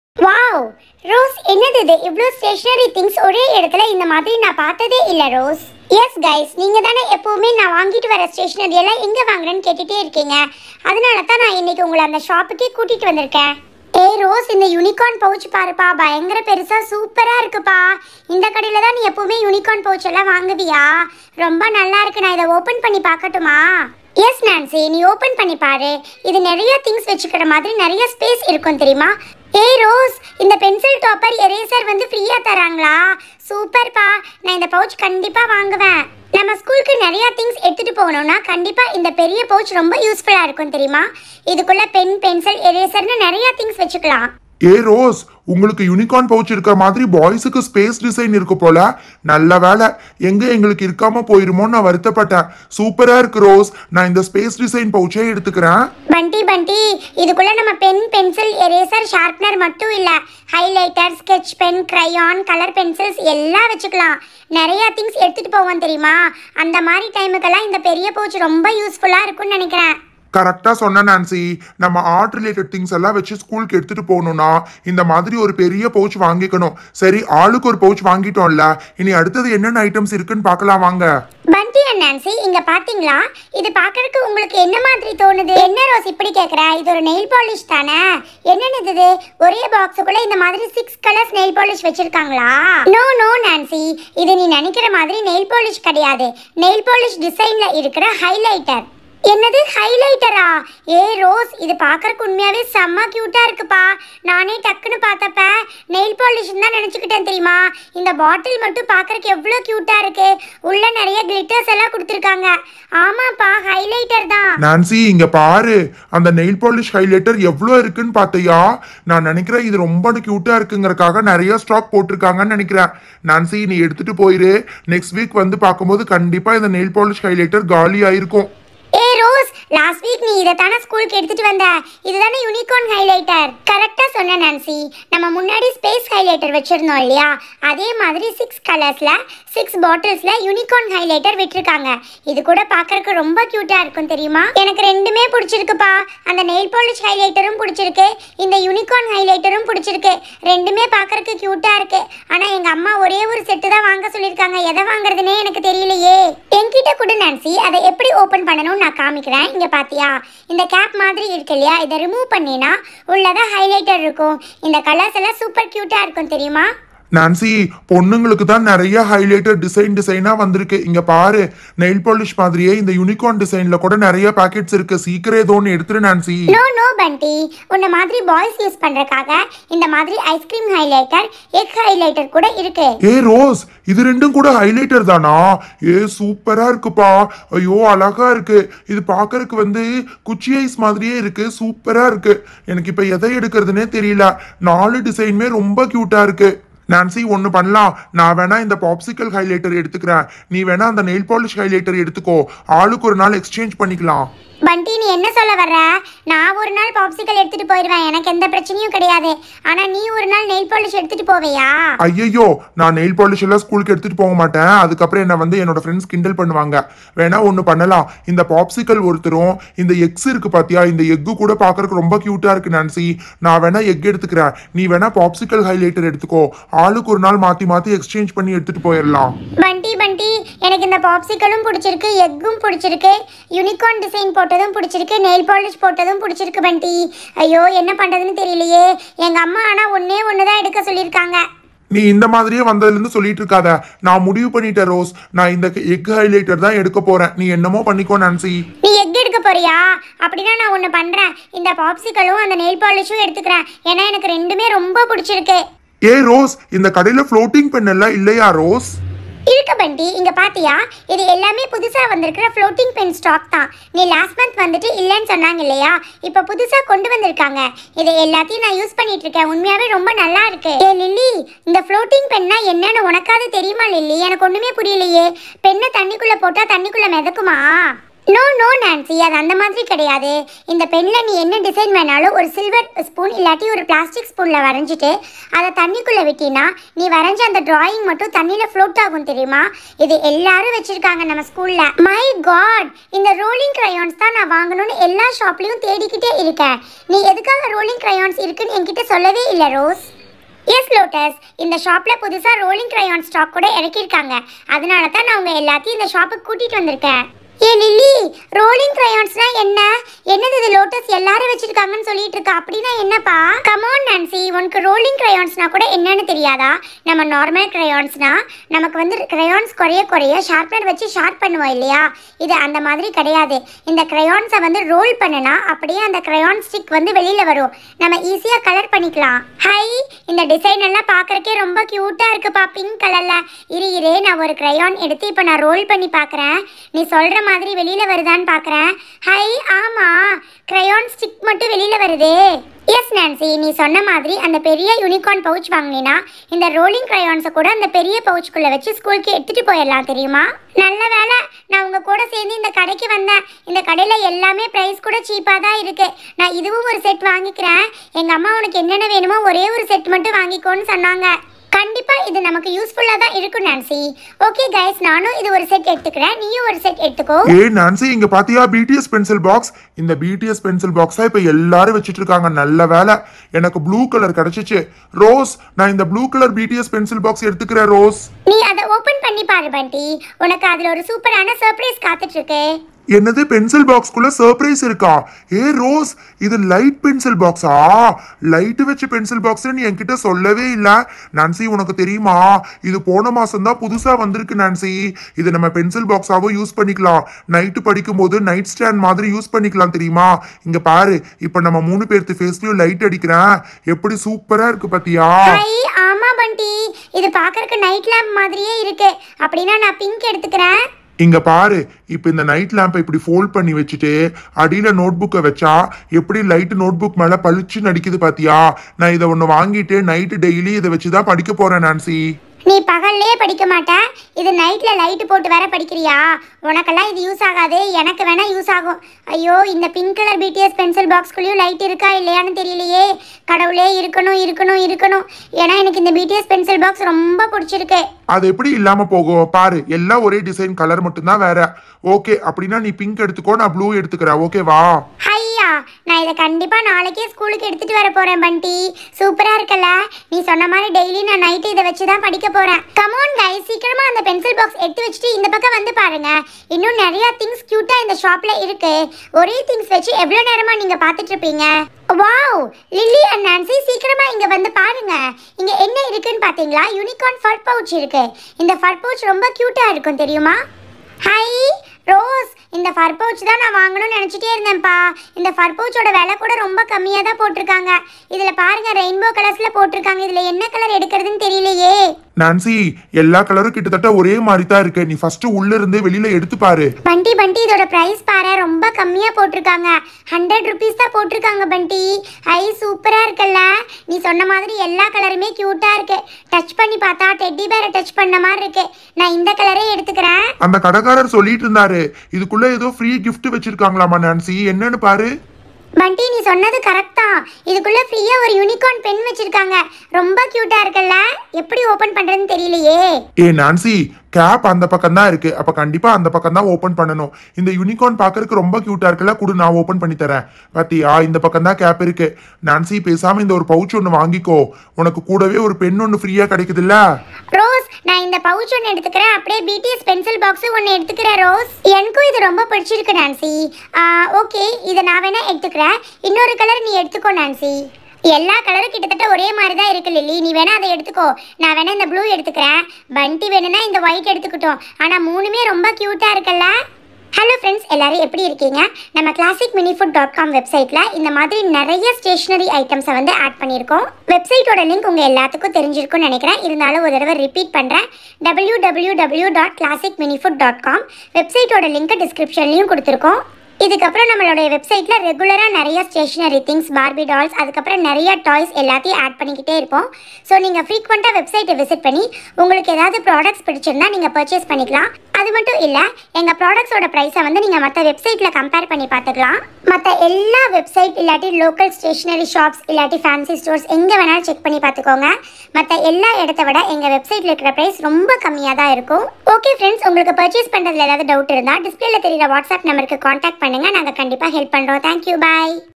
wow rose என்னது இது இவ்வளோ ஸ்டேஷனரி திங்ஸ் ஒரே இடத்துல இந்த மாதிரி நான் பார்த்ததே இல்லை ரோஸ் எஸ் கைஸ் நீங்கள் தானே எப்போவுமே நான் வாங்கிட்டு வர ஸ்டேஷனரி எல்லாம் எங்கே வாங்குறேன்னு கேட்டுகிட்டே இருக்கீங்க அதனால தான் நான் இன்னைக்கு உங்களை அந்த ஷாப்புக்கே கூட்டிகிட்டு வந்திருக்கேன் ஏய் ரோஸ் இந்த யூனிகார்ன் பவுச் பாருப்பா பயங்கர பெருசாக சூப்பராக இருக்குப்பா இந்த கடையில் தான் நீ எப்போவுமே யூனிகார்ன் பவுச் எல்லாம் வாங்குவியா ரொம்ப நல்லா இருக்கு நான் இதை ஓப்பன் பண்ணி பார்க்கட்டுமா எஸ் நான்சி நீ ஓப்பன் பண்ணி பாரு இது நிறைய திங்ஸ் வச்சுக்கிற மாதிரி நிறைய ஸ்பேஸ் இருக்கும் தெரியுமா ஏய் ரோஸ் இந்த பென்சில் டாப்பர் எரேசர் வந்து ஃப்ரீயா தராங்களா சூப்பர்ப்பா நான் இந்த பவுச் கண்டிப்பா வாங்குவேன் நம்ம ஸ்கூலுக்கு நிறைய திங்ஸ் எடுத்துட்டு போகணும்னா கண்டிப்பா இந்த பெரிய பவுச் ரொம்ப யூஸ்ஃபுல்லா இருக்கும் தெரியுமா இதுக்குள்ள பென் பென்சில் எரேசர்னு நிறைய திங்ஸ் வச்சுக்கலாம் ஏ ரோஸ் உங்களுக்கு யூனிகார்ன் பவுச் இருக்கிற மாதிரி பாய்ஸுக்கு ஸ்பேஸ் டிசைன் இருக்கு போல நல்ல வேலை எங்க எங்களுக்கு இருக்காம போயிருமோன்னு நான் வருத்தப்பட்டேன் சூப்பரா இருக்கு ரோஸ் நான் இந்த ஸ்பேஸ் டிசைன் பவுச்சே எடுத்துக்கிறேன் பண்டி பண்டி இதுக்குள்ள நம்ம பென் பென்சில் எரேசர் ஷார்ப்னர் மட்டும் இல்ல highlighter sketch pen crayon colour pencils எல்லாம் வச்சுக்கலாம் நிறைய திங்ஸ் எடுத்துட்டு போவோம் தெரியுமா அந்த மாதிரி டைமுக்கெல்லாம் இந்த பெரிய பவுச் ரொம்ப யூஸ்ஃபுல்லா இருக்கும்னு நினைக்கிறேன் கரெக்டா சொன்ன நான்சி நம்ம ஆர்ட் ரிலேட்டட் திங்ஸ் எல்லாம் வச்சு ஸ்கூலுக்கு எடுத்துட்டு போகணும்னா இந்த மாதிரி ஒரு பெரிய பவுச் வாங்கிக்கணும் சரி ஆளுக்கு ஒரு பவுச் வாங்கிட்டோம்ல இனி அடுத்தது என்னென்ன ஐட்டம்ஸ் இருக்குன்னு பார்க்கலாம் வாங்க பண்டி அண்ட் நான்சி இங்க பாத்தீங்களா இது பார்க்கறதுக்கு உங்களுக்கு என்ன மாதிரி தோணுது என்ன ரோஸ் இப்படி கேக்குற இது ஒரு நெயில் பாலிஷ் தானே என்னன்னு இது ஒரே பாக்ஸுக்குள்ள இந்த மாதிரி சிக்ஸ் கலர்ஸ் நெயில் பாலிஷ் வச்சிருக்காங்களா நோ நோ நான்சி இது நீ நினைக்கிற மாதிரி நெயில் பாலிஷ் கிடையாது நெயில் பாலிஷ் டிசைன்ல இருக்கிற ஹைலைட்டர் என்னது ஹைலைட்டரா ஏ ரோஸ் இது பார்க்கறதுக்கு உண்மையாவே செம்ம கியூட்டா இருக்குப்பா நானே டக்குன்னு பார்த்தப்ப நெயில் பாலிஷ் தான் நினச்சிக்கிட்டேன் தெரியுமா இந்த பாட்டில் மட்டும் பார்க்கறதுக்கு எவ்வளோ கியூட்டா இருக்கு உள்ள நிறைய கிளிட்டர்ஸ் எல்லாம் கொடுத்துருக்காங்க ஆமாப்பா ஹைலைட்டர் தான் நான்சி இங்க பாரு அந்த நெயில் பாலிஷ் ஹைலைட்டர் எவ்வளோ இருக்குன்னு பார்த்தியா நான் நினைக்கிறேன் இது ரொம்ப கியூட்டா இருக்குங்கறக்காக நிறைய ஸ்டாக் போட்டிருக்காங்கன்னு நினைக்கிறேன் நான்சி நீ எடுத்துட்டு போயிரு நெக்ஸ்ட் வீக் வந்து பார்க்கும்போது கண்டிப்பா இந்த நெயில் பாலிஷ் ஹைலைட்டர் காலி ஆயிருக்கும் ஏ ரோஸ் லாஸ்ட் வீக் நீ இதை தானே ஸ்கூலுக்கு எடுத்துட்டு வந்த இதுதானே யூனிகார்ன் ஹைலைட்டர் கரெக்டா சொன்ன நான்சி நம்ம முன்னாடி ஸ்பேஸ் ஹைலைட்டர் வச்சிருந்தோம் இல்லையா அதே மாதிரி சிக்ஸ் கலர்ஸ்ல சிக்ஸ் பாட்டில்ஸ்ல யூனிகார்ன் ஹைலைட்டர் விட்டுருக்காங்க இது கூட பார்க்கறதுக்கு ரொம்ப கியூட்டா இருக்கும் தெரியுமா எனக்கு ரெண்டுமே பிடிச்சிருக்குப்பா அந்த நெயில் பாலிஷ் ஹைலைட்டரும் பிடிச்சிருக்கு இந்த யூனிகார்ன் ஹைலைட்டரும் பிடிச்சிருக்கு ரெண்டுமே பார்க்கறதுக்கு கியூட்டா இருக்கு ஆனா எங்க அம்மா ஒரே ஒரு செட்டு தான் வாங்க சொல்லியிருக்காங்க எதை வாங்குறதுனே எனக்கு தெரியலையே என்கிட்ட கூட நான்சி அதை எப்படி ஓபன் பண்ணணும்னு நான் காமிக்கிறேன் இங்க பாத்தியா இந்த கேப் மாதிரி இருக்கு இல்லையா இதை ரிமூவ் பண்ணினா உள்ளதான் ஹைலைட்டர் இருக்கும் இந்த கலர்ஸ் எல்லாம் சூப்பர் கியூட்டா இருக்கும் தெரியுமா நான்சி பொண்ணுங்களுக்கு தான் நிறைய ஹைலைட்டர் டிசைன் டிசைனா வந்திருக்கு இங்க பாரு நெயில் பாலிஷ் மாதிரியே இந்த யூனிகார்ன் டிசைன்ல கூட நிறைய பாக்கெட்ஸ் இருக்கு சீக்கிரம் ஏதோ ஒன்று எடுத்துரு நான்சி நோ நோ பண்டி உன்ன மாதிரி பாய்ஸ் யூஸ் பண்றதுக்காக இந்த மாதிரி ஐஸ்கிரீம் ஹைலைட்டர் எக் ஹைலைட்டர் கூட இருக்கு ஏ ரோஸ் இது ரெண்டும் கூட ஹைலைட்டர் தானா ஏ சூப்பரா இருக்குப்பா ஐயோ அழகா இருக்கு இது பார்க்கறதுக்கு வந்து குச்சி ஐஸ் மாதிரியே இருக்கு சூப்பரா இருக்கு எனக்கு இப்ப எதை எடுக்கிறதுனே தெரியல நாலு டிசைனுமே ரொம்ப கியூட்டா இருக்கு நான்சி ஒன்று பண்ணலாம் நான் வேணா இந்த பாப்சிக்கல் ஹைலைட்டர் எடுத்துக்கிறேன் நீ வேணா அந்த நெயில் பாலிஷ் ஹைலைட்டர் எடுத்துக்கோ ஆளுக்கு ஒரு நாள் எக்ஸ்சேஞ்ச் பண்ணிக்கலாம் பண்டி நீ என்ன சொல்ல வர்ற நான் ஒரு நாள் பாப்சிக்கல் எடுத்துட்டு போயிடுவேன் எனக்கு எந்த பிரச்சனையும் கிடையாது ஆனா நீ ஒரு நாள் நெயில் பாலிஷ் எடுத்துட்டு போவியா ஐயையோ நான் நெயில் பாலிஷ் எல்லாம் ஸ்கூலுக்கு எடுத்துட்டு போக மாட்டேன் அதுக்கப்புறம் என்ன வந்து என்னோட ஃப்ரெண்ட்ஸ் கிண்டல் பண்ணுவாங்க வேணா ஒன்று பண்ணலாம் இந்த பாப்சிக்கல் ஒருத்தரும் இந்த எக்ஸ் இருக்கு பாத்தியா இந்த எக்கு கூட பார்க்கறதுக்கு ரொம்ப கியூட்டா இருக்கு நான்சி நான் வேணா எக் எடுத்துக்கிறேன் நீ வேணா பாப்சிக்கல் ஹைலைட்டர் எடுத்துக்கோ ஆளுக்கு ஒரு நாள் மாத்தி மாத்தி எக்ஸ்சேஞ்ச் பண்ணி எடுத்துட்டு போயிடலாம் பண்டி பண்டி எனக்கு இந்த பாப்சிக்கலும் பிடிச்சிருக்கு எக்கும் பிடிச்சிருக்கு யூனிகார்ன் டிசைன் போட்டதும் பிடிச்சிருக்கு நெயில் பாலிஷ் போட்டதும் பிடிச்சிருக்கு பண்டி ஐயோ என்ன பண்றதுன்னு தெரியலையே எங்க அம்மா ஆனா ஒன்னே ஒன்று தான் எடுக்க சொல்லியிருக்காங்க நீ இந்த மாதிரியே வந்ததுல இருந்து சொல்லிட்டு இருக்காத நான் முடிவு பண்ணிட்டேன் ரோஸ் நான் இந்த எக் ஹைலைட்டர் தான் எடுக்க போறேன் நீ என்னமோ பண்ணிக்கோ நான்சி நீ எக் எடுக்க போறியா அப்படின்னா நான் ஒன்று பண்றேன் இந்த பாப்சிக்கலும் அந்த நெயில் பாலிஷும் எடுத்துக்கிறேன் ஏன்னா எனக்கு ரெண்டுமே ரொம்ப பிடிச்சிருக்கு ஏ ரோஸ் இந்த கடையில ஃப்ளோட்டிங் பென் எல்லாம் இல்லையா ரோஸ் இருக்கு பண்டி இங்க பாத்தியா இது எல்லாமே புதுசா வந்திருக்கிற ஃப்ளோட்டிங் பென் ஸ்டாக் தான் நீ லாஸ்ட் மந்த் வந்துட்டு இல்லைன்னு சொன்னாங்க இல்லையா இப்போ புதுசா கொண்டு வந்திருக்காங்க இதை எல்லாத்தையும் நான் யூஸ் பண்ணிட்டு இருக்கேன் உண்மையாவே ரொம்ப நல்லா இருக்கு ஏ லில்லி இந்த ஃப்ளோட்டிங் பென்னா என்னன்னு உனக்காவது தெரியுமா லில்லி எனக்கு ஒண்ணுமே புரியலையே பெண்ணை தண்ணிக்குள்ள போட்டா தண்ணிக்குள்ள மிதக்குமா நோ நோ நான்சி அது அந்த மாதிரி கிடையாது இந்த பென்னில் நீ என்ன டிசைன் வேணாலும் ஒரு சில்வர் ஸ்பூன் இல்லாட்டி ஒரு பிளாஸ்டிக் ஸ்பூனில் வரைஞ்சிட்டு அதை தண்ணிக்குள்ளே விட்டினா நீ வரைஞ்ச அந்த டிராயிங் மட்டும் தண்ணியில் ஃப்ளோட் ஆகும் தெரியுமா இது எல்லாரும் வச்சுருக்காங்க நம்ம ஸ்கூலில் மை காட் இந்த ரோலிங் crayons தான் நான் வாங்கணும்னு எல்லா ஷாப்லேயும் தேடிக்கிட்டே இருக்கேன் நீ எதுக்காக ரோலிங் crayons இருக்குன்னு என்கிட்ட சொல்லவே இல்லை ரோஸ் எஸ் லோட்டஸ் இந்த ஷாப்பில் புதுசாக ரோலிங் crayons ஸ்டாக் கூட இறக்கியிருக்காங்க அதனால தான் நான் உங்கள் எல்லாத்தையும் இந்த ஷாப்புக்கு கூட்டிகிட்டு வந்திருக்கேன் ஏ லில்லி ரோலிங் crayonsனா என்ன என்னது இது லோட்டஸ் எல்லாரும் வச்சிருக்காங்கன்னு சொல்லிட்டு இருக்கா அப்படின்னா என்னப்பா கமான் நான்சி உனக்கு ரோலிங் crayonsனா கூட என்னன்னு தெரியாதா நம்ம நார்மல் crayonsனா நமக்கு வந்து crayons குறைய குறைய ஷார்ப்னர் வச்சு ஷார்ப் பண்ணுவோம் இல்லையா இது அந்த மாதிரி கிடையாது இந்த crayonsஸை வந்து ரோல் பண்ணுனா அப்படியே அந்த crayon ஸ்டிக் வந்து வெளியில வரும் நம்ம ஈஸியாக கலர் பண்ணிக்கலாம் ஹை இந்த டிசைன் எல்லாம் பார்க்கறக்கே ரொம்ப க்யூட்டாக இருக்குப்பா பிங்க் கலர்ல இரு இரு நான் ஒரு crayon எடுத்து இப்போ நான் ரோல் பண்ணி பார்க்குறேன் நீ சொல்கிற மாதிரி வெளியில வருதான்னு பார்க்குறேன் ஹை ஆமா crayon ஸ்டிக் மட்டும் வெளியில வருதே எஸ் நான்சி நீ சொன்ன மாதிரி அந்த பெரிய யூனிகார்ன் பவுச் வாங்கினீன்னா இந்த ரோலிங் crayons-அ கூட அந்த பெரிய பவுச்சுக்குள்ளே வச்சு ஸ்கூலுக்கு எடுத்துகிட்டு போயிடலாம் தெரியுமா நல்ல வேலை நான் உங்கள் கூட சேர்ந்து இந்த கடைக்கு வந்தேன் இந்த கடையில் எல்லாமே ப்ரைஸ் கூட சீப்பாக தான் இருக்கு நான் இதுவும் ஒரு செட் வாங்கிக்கிறேன் எங்கள் அம்மா உனக்கு என்னென்ன வேணுமோ ஒரே ஒரு செட் மட்டும் வாங்கிக்கோன்னு சொன்னாங்க கண்டிப்பாக இது நமக்கு யூஸ்ஃபுல்லாக தான் இருக்கும் நான்சி ஓகே கைஸ் நானும் இது ஒரு செட் எடுத்துக்கிறேன் நீயும் ஒரு செட் எடுத்துக்கோ ஏ நான்சி இங்க பாத்தியா பிடிஎஸ் பென்சில் பாக்ஸ் இந்த பிடிஎஸ் பென்சில் பாக்ஸா இப்ப எல்லாரும் வச்சிட்டு இருக்காங்க நல்ல வேலை எனக்கு ப்ளூ கலர் கிடைச்சிச்சு ரோஸ் நான் இந்த blue colour BTS pencil box எடுத்துக்கிறேன் ரோஸ் நீ அதை ஓபன் பண்ணி பாரு பண்டி உனக்கு அதுல ஒரு சூப்பரான சர்ப்ரைஸ் காத்துட்டு இருக்கு என்னது பென்சில் பாக்ஸ்க்குள்ள சர்ப்ரைஸ் இருக்கா ஏ ரோஸ் இது லைட் பென்சில் பாக்ஸா லைட் வச்ச பென்சில் பாக்ஸ் நீ என்கிட்ட சொல்லவே இல்ல நான்சி உனக்கு தெரியுமா இது போன மாசம் தான் புதுசா வந்திருக்கு நான்சி இது நம்ம பென்சில் பாக்ஸாவும் யூஸ் பண்ணிக்கலாம் நைட்டு படிக்கும் போது நைட் ஸ்டாண்ட் மாதிரி யூஸ் பண்ணிக்கலாம் தெரியுமா இங்க பாரு இப்ப நம்ம மூணு பேர்த்து ஃபேஸ்லயும் லைட் அடிக்கிறேன் எப்படி சூப்பரா இருக்கு பாத்தியா ஐ ஆமா பண்டி இது பார்க்கறதுக்கு நைட் லேம்ப் மாதிரியே இருக்கு அப்படின்னா நான் பிங்க் எடுத்துக்கிறேன் இங்க பாரு இப்ப இந்த நைட் லேம்பை இப்படி ஃபோல்ட் பண்ணி வச்சுட்டு அடியில நோட் புக்கை வச்சா எப்படி லைட் நோட் புக் மேல பளிச்சு நடிக்குது பாத்தியா நான் இதை ஒண்ணு வாங்கிட்டு நைட்டு டெய்லி இதை வச்சுதான் படிக்க போறேன் நான்சி நீ பகல்லே படிக்க மாட்ட இது நைட்ல லைட் போட்டு வேற படிக்கிறியா உனக்கெல்லாம் இது யூஸ் ஆகாது எனக்கு வேணா யூஸ் ஆகும் ஐயோ இந்த பிங்க் கலர் பிடிஎஸ் பென்சில் பாக்ஸ்குள்ளேயும் லைட் இருக்கா இல்லையான்னு தெரியலையே கடவுளே இருக்கணும் இருக்கணும் இருக்கணும் ஏன்னா எனக்கு இந்த பிடிஎஸ் பென்சில் பாக்ஸ் ரொம்ப பிடிச்சிருக்கு அது எப்படி இல்லாம போகும் பாரு எல்லாம் ஒரே டிசைன் கலர் மட்டும்தான் வேற ஓகே அப்படின்னா நீ பிங்க் எடுத்துக்கோ நான் ப்ளூ எடுத்துக்கிறேன் ஓகேவா ஹையா நான் இதை கண்டிப்பா நாளைக்கே ஸ்கூலுக்கு எடுத்துட்டு வர போறேன் பண்டி சூப்பரா இருக்கல நீ சொன்ன மாதிரி டெய்லி நான் நைட்டு இதை வச்சு தான் படிக்க போறேன் கமான் கைஸ் சீக்கிரமா அந்த பென்சில் பாக்ஸ் எடுத்து வச்சுட்டு இந்த பக்கம் வந்து பாருங்க இன்னும் நிறைய திங்ஸ் கியூட்டா இந்த ஷாப்ல இருக்கு ஒரே திங்ஸ் வச்சு எவ்வளவு நேரமா நீங்க பார்த்துட்டு இருப்பீங்க வாவ் லில்லி அண்ட் நான்சி சீக்கிரமா இங்க வந்து பாருங்க இங்க என்ன இருக்குன்னு பாத்தீங்களா யூனிகார்ன் ஃபர் பவுச் இருக்கு இந்த ஃபர் பவுச் ரொம்ப கியூட்டா இருக்கும் தெரியுமா ஹை ரோஸ் இந்த ஃபர் பவுச் தான் நான் வாங்கணும்னு நினச்சிட்டே இருந்தேன்ப்பா இந்த ஃபர் பவுச்சோட விலை கூட ரொம்ப கம்மியாக தான் போட்டிருக்காங்க இதில் பாருங்க ரெயின்போ கலர்ஸில் போட்டிருக்காங்க இதில் என்ன கலர் எடுக்கிறதுன்னு தெரியலையே நான்சி எல்லா கலரும் கிட்டத்தட்ட ஒரே மாதிரி தான் இருக்கு நீ ஃபர்ஸ்ட் உள்ள இருந்து வெளியில எடுத்து பாரு பண்டி பண்டி இதோட ப்ரைஸ் பாரு ரொம்ப கம்மியாக போட்டிருக்காங்க ஹண்ட்ரட் ருபீஸ் தான் போட்டிருக்காங்க பண்டி ஐ சூப்பராக இருக்குல்ல நீ சொன்ன மாதிரி எல்லா கலருமே க்யூட்டாக இருக்கு டச் பண்ணி பார்த்தா டெட்டி பேரை டச் பண்ண மாதிரி இருக்கு நான் இந்த கலரே எடுத்துக்கிறேன் அந்த கடைக்காரர் சொல்லிட்டு இருந்தாரு இதுக்குள்ள ஏதோ ஃப்ரீ gift வச்சிருக்காங்களாமா நான்சி என்னன்னு பாரு பண்டி நீ சொன்னது கரெக்ட் தான் இதுக்குள்ள ஃப்ரீயா ஒரு யூனிகார்ன் பென் வச்சிருக்காங்க ரொம்ப கியூட்டா இருக்குல்ல எப்படி ஓபன் பண்றதுன்னு தெரியலையே ஏ நான்சி கேப் அந்த பக்கம் தான் இருக்கு அப்ப கண்டிப்பா அந்த பக்கம் தான் ஓபன் பண்ணணும் இந்த யூனிகார்ன் பாக்குறதுக்கு ரொம்ப கியூட்டா இருக்குல்ல குடு நான் ஓபன் பண்ணி தரேன் பாத்தியா இந்த பக்கம் தான் கேப் இருக்கு நான்சி பேசாம இந்த ஒரு பவுச் ஒன்னு வாங்கிக்கோ உனக்கு கூடவே ஒரு பென் ஒன்னு ஃப்ரீயா கிடைக்குதுல்ல ரோஸ் நான் இந்த பவுச் ஒன்று எடுத்துக்கிறேன் அப்படியே பிடிஎஸ் பென்சில் பாக்ஸ் ஒன்று எடுத்துக்கிறேன் ரோஸ் எனக்கும் இது ரொம்ப பிடிச்சிருக்கு நான்சி ஓகே இதை நான் வேணா எடுத்துக்கிறேன் இன்னொரு கலர் நீ எடுத்துக்கோ நான்சி எல்லா கலரும் கிட்டத்தட்ட ஒரே மாதிரி தான் இருக்கு லில்லி நீ வேணா அதை எடுத்துக்கோ நான் வேணா இந்த ப்ளூ எடுத்துக்கிறேன் பண்டி வேணும்னா இந்த ஒயிட் எடுத்துக்கிட்டோம் ஆனால் மூணுமே ரொம்ப க்யூட்டாக இருக்குல்ல ஹலோ ஃப்ரெண்ட்ஸ் எல்லாரும் எப்படி இருக்கீங்க நம்ம classic mini food dot com வெப்சைட்டில் இந்த மாதிரி நிறைய ஸ்டேஷ்னரி ஐட்டம்ஸை வந்து ஆட் பண்ணியிருக்கோம் வெப்சைட்டோட லிங்க் உங்கள் எல்லாத்துக்கும் தெரிஞ்சிருக்கும்னு நினைக்கிறேன் இருந்தாலும் ஒரு தடவை ரிப்பீட் பண்ணுறேன் W W W dot classic mini food dot com வெப்சைட்டோட லிங்க்கை டிஸ்கிரிப்ஷன்லையும் கொடுத்துருக்கோம் இதுக்கப்புறம் நம்மளுடைய வெப்சைட்ல ரெகுலரா நிறைய ஸ்டேஷனரி திங்ஸ் பார்பி டால்ஸ் அதுக்கப்புறம் நிறைய டாய்ஸ் எல்லாத்தையும் ஆட் பண்ணிக்கிட்டே இருப்போம் ஸோ நீங்க ஃப்ரீக்வெண்ட்டாக வெப்சைட்டை விசிட் பண்ணி உங்களுக்கு ஏதாவது ப்ராடக்ட்ஸ் பிடிச்சிருந்தா நீங்க பர்ச்சேஸ் பண்ணிக்கலாம் அது மட்டும் இல்ல எங்க ப்ராடக்ட்ஸோட ப்ரைஸை வந்து நீங்க மற்ற வெப்சைட்ல கம்பேர் பண்ணி பார்த்துக்கலாம் மற்ற எல்லா வெப்சைட் இல்லாட்டி லோக்கல் ஸ்டேஷனரி ஷாப்ஸ் இல்லாட்டி ஃபேன்சி ஸ்டோர்ஸ் எங்க வேணாலும் செக் பண்ணி பார்த்துக்கோங்க மற்ற எல்லா இடத்த விட எங்க வெப்சைட்ல இருக்கிற ப்ரைஸ் ரொம்ப கம்மியாக தான் இருக்கும் ஓகே ஃப்ரெண்ட்ஸ் உங்களுக்கு பர்ச்சேஸ் பண்றதுல ஏதாவது டவுட் இருந்தா டிஸ்பிளேல தெரியுற வாட்ஸ்அப் நம்பருக்கு காண்டாக்ட் பண்ணுங்க நாங்க கண்டிப்பா ஹெல்ப் பண்றோம் தேங்க்யூ பாய்